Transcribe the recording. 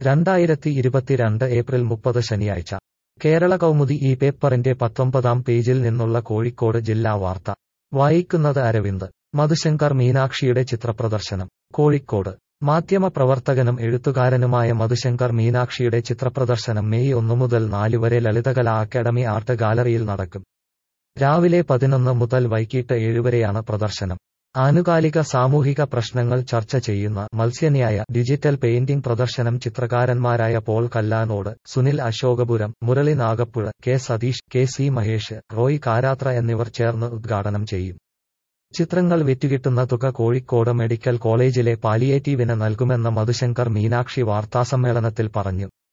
രണ്ടായിരത്തി ഇരുപത്തിരണ്ട് ഏപ്രിൽ മുപ്പത് ശനിയാഴ്ച കേരള കൗമുദി ഈ പേപ്പറിന്റെ പത്തൊമ്പതാം പേജിൽ നിന്നുള്ള കോഴിക്കോട് ജില്ലാ വാർത്ത വായിക്കുന്നത് അരവിന്ദ് മധുശങ്കർ മീനാക്ഷിയുടെ ചിത്രപ്രദർശനം കോഴിക്കോട് മാധ്യമപ്രവർത്തകനും എഴുത്തുകാരനുമായ മധുശങ്കർ മീനാക്ഷിയുടെ ചിത്രപ്രദർശനം മെയ് ഒന്നു മുതൽ നാല് വരെ ലളിതകലാ അക്കാദമി ആർട്ട് ഗാലറിയിൽ നടക്കും രാവിലെ പതിനൊന്ന് മുതൽ വൈകിട്ട് ഏഴുവരെയാണ് പ്രദർശനം ആനുകാലിക സാമൂഹിക പ്രശ്നങ്ങൾ ചർച്ച ചെയ്യുന്ന മത്സ്യന്യായ ഡിജിറ്റൽ പെയിന്റിംഗ് പ്രദർശനം ചിത്രകാരന്മാരായ Paul Kallanode Sunil Ashokapuram Murali Nagappuzha K Satheesh K C Mahesh Roy Karathra എന്നിവർ ചേർന്ന് ഉദ്ഘാടനം ചെയ്യും ചിത്രങ്ങൾ വിറ്റുകിട്ടുന്ന തുക കോഴിക്കോട് മെഡിക്കൽ കോളേജിലെ പാലിയേറ്റീവിന് നൽകുമെന്ന് മധുശങ്കർ മീനാക്ഷി വാർത്താസമ്മേളനത്തിൽ പറഞ്ഞു